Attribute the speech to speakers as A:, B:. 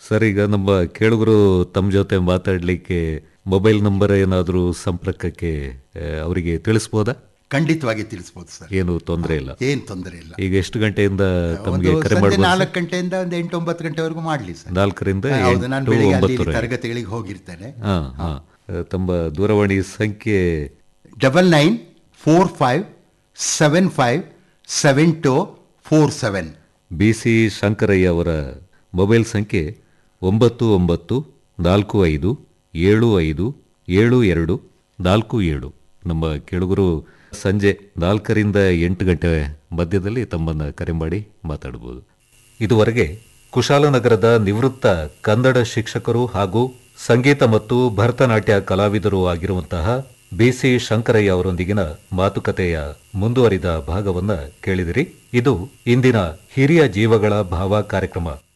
A: sir ಈಗ ನಮ್ಮ ಕೇಳುಗರು ತಮ್ಮ ಜೊತೆ ಮಾತಾಡಲಿಕ್ಕೆ ಮೊಬೈಲ್ ನಂಬರ್ ಏನಾದರೂ ಸಂಪರ್ಕಕ್ಕೆ ಆ, ಅವರಿಗೆ ತಿಳಿಸ್ಬೋದಾ
B: ಖಂಡಿತವಾಗಿ ತಿಳಿಸ್ಬೋದು ಸರ್
A: ಏನು ತೊಂದರೆ ಇಲ್ಲ
B: ಏನ್ ತೊಂದರೆ ಇಲ್ಲ
A: ಈಗ ಎಷ್ಟು ಗಂಟೆಯಿಂದ ತಮಗೆ
B: ಒಂದು
A: ಕರೆ
B: ಸಂಜೆ
A: ಮಾಡಬಹುದು
B: ನಾಲ್ಕು ಗಂಟೆಯಿಂದ ಒಂದು ಎಂಟು ಒಂಬತ್ತು ಗಂಟೆವರೆಗೂ ಮಾಡ್ಲಿ ಸರ್
A: ನಾಲ್ಕರಿಂದ
B: ಹೌದು ನಾನು
A: ಎಂಟು
B: ಬೆಳಿಗ್ಗೆ ಅಲ್ಲಿ
A: ಒಂಬತ್ತುವರೆಗೆ
B: ತರಗತಿಗಳಿಗೆ ಹೋಗಿರ್ತೇನೆ
A: ಹಾ ಹಾ ತಮ್ಮ ದೂರವಾಣಿ ಸಂಖ್ಯೆ
B: double nine four five seven five seven two four seven
A: B C Shankaraiah ಅವರ ಮೊಬೈಲ್ ಸಂಖ್ಯೆ ಒಂಬತ್ತು ಒಂಬತ್ತು ನಾಲ್ಕು ಐದು ಏಳು ಐದು ಏಳು ಎರಡು ನಾಲ್ಕು ಏಳು ನಮ್ಮ ಕೇಳುಗರು ಸಂಜೆ ನಾಲ್ಕರಿಂದ ಎಂಟು ಗಂಟೆ ಮಧ್ಯದಲ್ಲಿ ತಮ್ಮನ್ನು ಕರೆ ಮಾಡಿ ಮಾತಾಡಬಹುದು ಇದುವರೆಗೆ ಕುಶಾಲನಗರದ ನಿವೃತ್ತ ಕನ್ನಡ ಶಿಕ್ಷಕರು ಹಾಗೂ ಸಂಗೀತ ಮತ್ತು ಭರತನಾಟ್ಯ ಕಲಾವಿದರು ಆಗಿರುವಂತಹ ಬಿಸಿ ಶಂಕರಯ್ಯ ಅವರೊಂದಿಗಿನ ಮಾತುಕತೆಯ ಮುಂದುವರಿದ ಭಾಗವನ್ನ ಕೇಳಿದಿರಿ ಇದು ಇಂದಿನ ಹಿರಿಯ ಜೀವಗಳ ಭಾವ ಕಾರ್ಯಕ್ರಮ